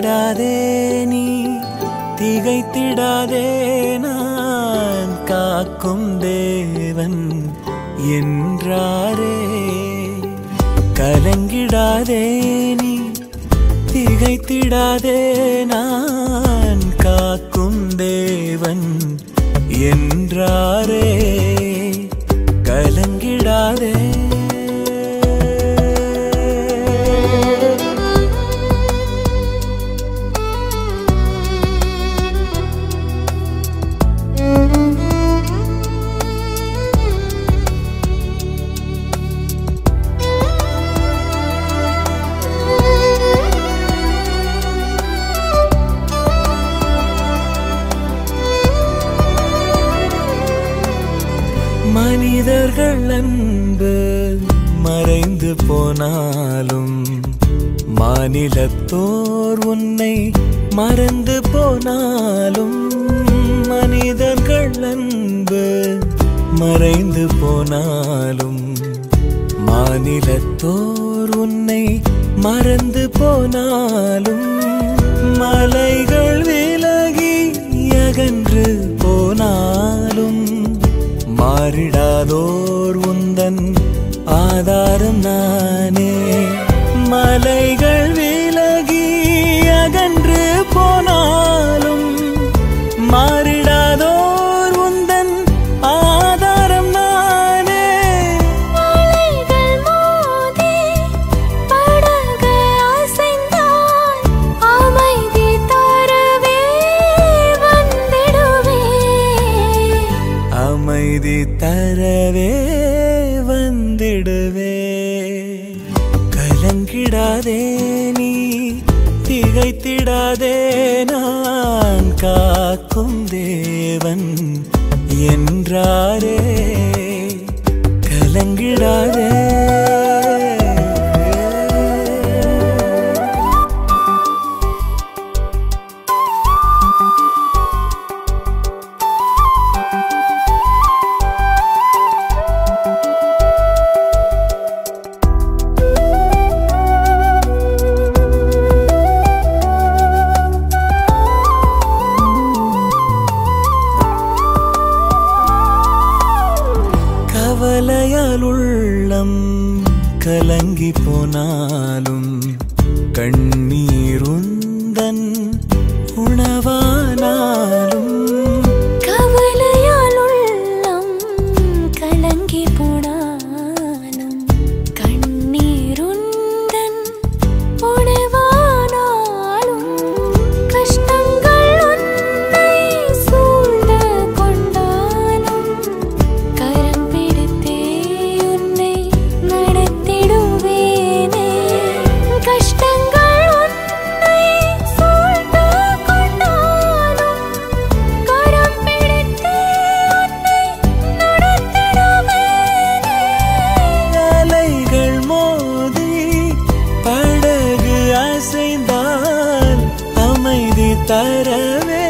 கலங்கிடாதே நீ திகைத்திடாதே நான் காக்கும் தேவன் என்றாரே கலங்கிடாதே நீ திகைத்திடாதே நான் காக்கும் தேவன் என்றாரே கலங்கிடாதே மனிதர்கள் அன்பு மறைந்து போனாலும் மாநிலத்தோர் உன்னை மறந்து போனாலும் மனிதர்கள் அன்பு மறைந்து போனாலும் மாநிலத்தோர் உன்னை மறந்து போனாலும் மலைகள் விலகி அகன்று போனாலும் மாறிடாதோர் உந்தன் ஆதாரம் நானே மலைகள் விலகி அகன்று போனாலும் மாறிடாதோர் உந்தன் ஆதாரம் நானே அலைகள் மோதி படகு அசைந்தால் அமைதி தரவே வந்திடுவே அமைதி தரவே வந்திடுவே கலங்கிடாதே நீ திகைத்திடாதே நான் காக்கும் தேவன் என்றாரே கலங்கிடாதே கவலையால் உள்ளம் கலங்கி போனாலும் கண்ணீருந்தன் உணவானாலும் கவலையால் உள்ளம் கலங்கி போனாலும் கண்ணீருந்தன் உணவானாலும் கஷ்டங்கள் உன்னை சூழ்ந்து கொண்டாலும் கரம் பிடித்தே உன்னை நடத்திடுவேனே கஷ்டங்கள் உன்னை சூழ்ந்து கொண்டாலும் கரம் பிடித்தே உன்னை நடத்திடுவேனே அலைகள் மோதி படகு அசைந்தால் அமைதி தரவே